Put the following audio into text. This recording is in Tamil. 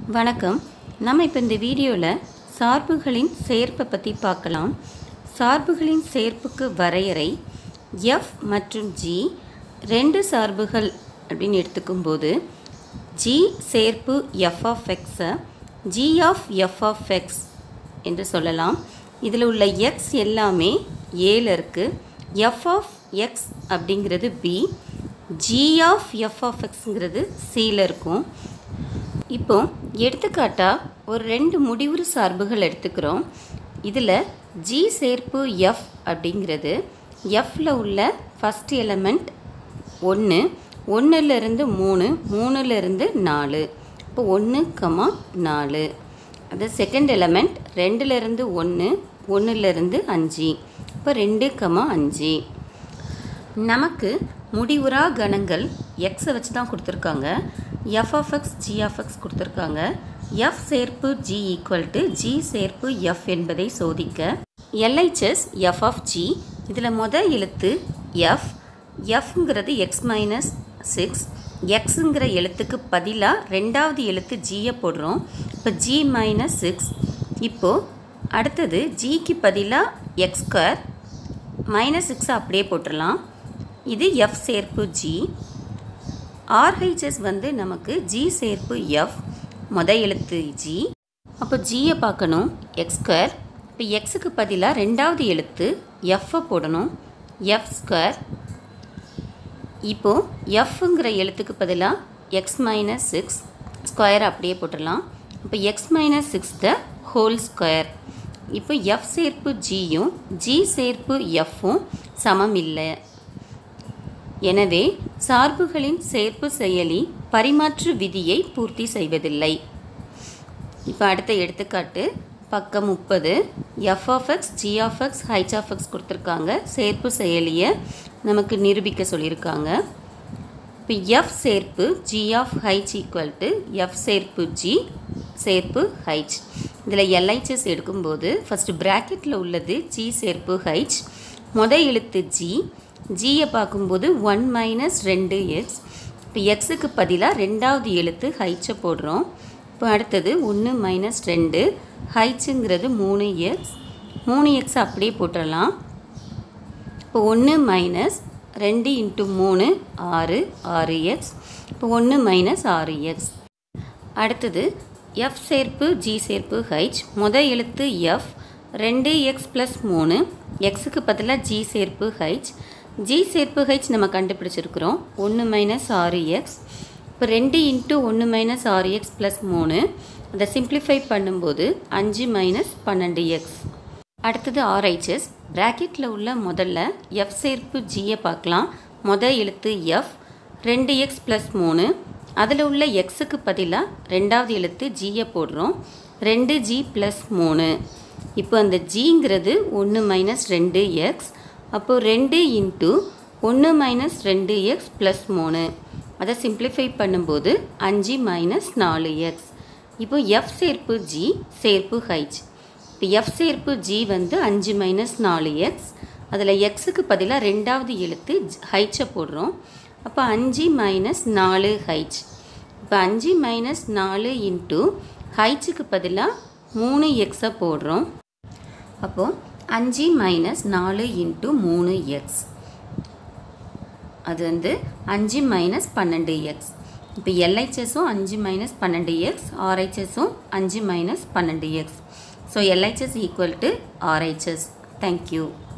வணக்கம் நம்ம இப்போ இந்த வீடியோவில் சார்புகளின் சேர்ப்பை பற்றி பார்க்கலாம் சார்புகளின் சேர்ப்புக்கு வரையறை எஃப் மற்றும் ஜி ரெண்டு சார்புகள் அப்படின்னு எடுத்துக்கும்போது ஜி சேர்ப்பு எஃப் ஆஃப் எக்ஸை G of F of X என்று சொல்லலாம் இதில் உள்ள எக்ஸ் எல்லாமே ஏல இருக்குது எஃப் ஆஃப் எக்ஸ் அப்படிங்கிறது B G of F of எக்ஸுங்கிறது சியில் இருக்கும் இப்போ எடுத்துக்காட்டா ஒரு ரெண்டு முடிவுறு சார்புகள் எடுத்துக்கிறோம் இதில் ஜி சேர்ப்பு எஃப் அப்படிங்கிறது எஃப்பில் உள்ள ஃபஸ்ட் எலமெண்ட் ஒன்று ஒன்றுலேருந்து மூணு மூணுலேருந்து நாலு இப்போ ஒன்று கமா நாலு அது செகண்ட் எலமெண்ட் ரெண்டுலேருந்து ஒன்று ஒன்றுலேருந்து அஞ்சு இப்போ ரெண்டு கமா அஞ்சு நமக்கு முடிவுறா கணங்கள் எக்ஸை வச்சு தான் கொடுத்துருக்காங்க F of X G of X கொடுத்துருக்காங்க எஃப் சேர்ப்பு ஜி ஈக்குவல் டு ஜி சேர்ப்பு எஃப் என்பதை சோதிக்க எல்ஐச்சஸ் எஃப் ஆஃப் ஜி இதில் மொதல் எழுத்து எஃப் எஃப்ங்கிறது எக்ஸ் மைனஸ் சிக்ஸ் எக்ஸுங்கிற எழுத்துக்கு பதிலாக ரெண்டாவது எழுத்து ஜியை போடுறோம் இப்போ ஜி மைனஸ் சிக்ஸ் இப்போது அடுத்தது ஜிக்கு பதிலாக எக்ஸ் ஸ்கொயர் மைனஸ் சிக்ஸை அப்படியே போட்டுடலாம் இது எஃப் சேர்ப்பு ஜி ஆர்ஹெச்எஸ் வந்து நமக்கு ஜி சேர்ப்பு எஃப் மொத எழுத்து ஜி அப்போ ஜியை பார்க்கணும் எக்ஸ் ஸ்கொயர் இப்போ எக்ஸுக்கு பதிலாக ரெண்டாவது எழுத்து எஃப்பை போடணும் எஃப் ஸ்கொயர் இப்போது எஃப்ங்கிற எழுத்துக்கு பதிலாக எக்ஸ் மைனஸ் சிக்ஸ் ஸ்கொயர் அப்படியே போட்டுடலாம் இப்போ X minus six the whole square இப்போ எஃப் சேர்ப்பு ஜியும் ஜி சேர்ப்பு எஃப்பும் சமம் இல்லை எனவே சார்புகளின் சேர்ப்பு செயலி பரிமாற்று விதியை பூர்த்தி செய்வதில்லை இப்போ அடுத்த எடுத்துக்காட்டு பக்கம் முப்பது F of X G of X H of X கொடுத்துருக்காங்க சேர்ப்பு செயலியை நமக்கு நிரூபிக்க சொல்லியிருக்காங்க இப்போ எஃப் சேர்ப்பு G of H equal to F சேர்ப்பு ஜி சேர்ப்பு ஹைச் இதில் எல்ஐச்சஸ் எடுக்கும்போது ஃபஸ்ட்டு ப்ராக்கெட்டில் உள்ளது ஜி சேர்ப்பு ஹைச் மொத எழுத்து ஜி ஜியை பார்க்கும்போது ஒன் மைனஸ் ரெண்டு எக்ஸ் இப்போ எக்ஸுக்கு பதிலாக ரெண்டாவது எழுத்து ஹைச்சை போடுறோம் இப்போ அடுத்தது ஒன்று மைனஸ் ரெண்டு ஹைச்சுங்கிறது மூணு எக்ஸ் மூணு எக்ஸ் அப்படியே போட்டுடலாம் இப்போ ஒன்று மைனஸ் ரெண்டு இன்ட்டு மூணு ஆறு ஆறு எக்ஸ் இப்போ ஒன்று மைனஸ் ஆறு எக்ஸ் அடுத்தது எஃப் சேர்ப்பு ஜி சேர்ப்பு ஹைச் மொத எழுத்து எஃப் ரெண்டு எக்ஸ் ப்ளஸ் மூணு எக்ஸுக்கு பதிலாக ஜி சேர்ப்பு ஹைச் ஜி சேர்ப்பு ஹைச் நம்ம கண்டுபிடிச்சிருக்கிறோம் ஒன்று மைனஸ் ஆறு எக்ஸ் இப்போ ரெண்டு இன்ட்டு ஒன்று மைனஸ் ஆறு எக்ஸ் ப்ளஸ் மூணு அதை சிம்ப்ளிஃபை பண்ணும்போது அஞ்சு மைனஸ் பன்னெண்டு எக்ஸ் அடுத்தது ஆர்ஹெச்எஸ் ப்ராக்கெட்டில் உள்ள முதல்ல எஃப் சேர்ப்பு ஜியை பார்க்கலாம் மொதல் எழுத்து எஃப் ரெண்டு எக்ஸ் ப்ளஸ் மூணு அதில் உள்ள எக்ஸுக்கு பதிலாக ரெண்டாவது எழுத்து ஜியை போடுறோம் ரெண்டு ஜி ப்ளஸ் மூணு இப்போ அந்த ஜிங்கிறது ஒன்று மைனஸ் ரெண்டு எக்ஸ் அப்போது ரெண்டு இன்ட்டு ஒன்று மைனஸ் ரெண்டு எக்ஸ் ப்ளஸ் மூணு அதை சிம்ப்ளிஃபை பண்ணும்போது அஞ்சு மைனஸ் நாலு எக்ஸ் இப்போ எஃப் சேர்ப்பு ஜி சேர்ப்பு ஹைச் இப்போ எஃப் சேர்ப்பு ஜி வந்து அஞ்சு மைனஸ் நாலு எக்ஸ் அதில் எக்ஸுக்கு பதிலாக ரெண்டாவது எழுத்து ஹைச்சை போடுறோம் அப்போ அஞ்சு மைனஸ் நாலு ஹைச் இப்போ அஞ்சு மைனஸ் நாலு இன்ட்டு ஹைச்சுக்கு பதிலாக மூணு எக்ஸை போடுறோம் அப்போது அஞ்சு மைனஸ் நாலு இன்ட்டு மூணு எக்ஸ் அது வந்து அஞ்சு மைனஸ் பன்னெண்டு எக்ஸ் இப்போ எல்ஐச்சஸும் அஞ்சு மைனஸ் பன்னெண்டு எக்ஸ் ஆர்ஹெச்எஸும் அஞ்சு மைனஸ் பன்னெண்டு X so LHS equal to RHS thank you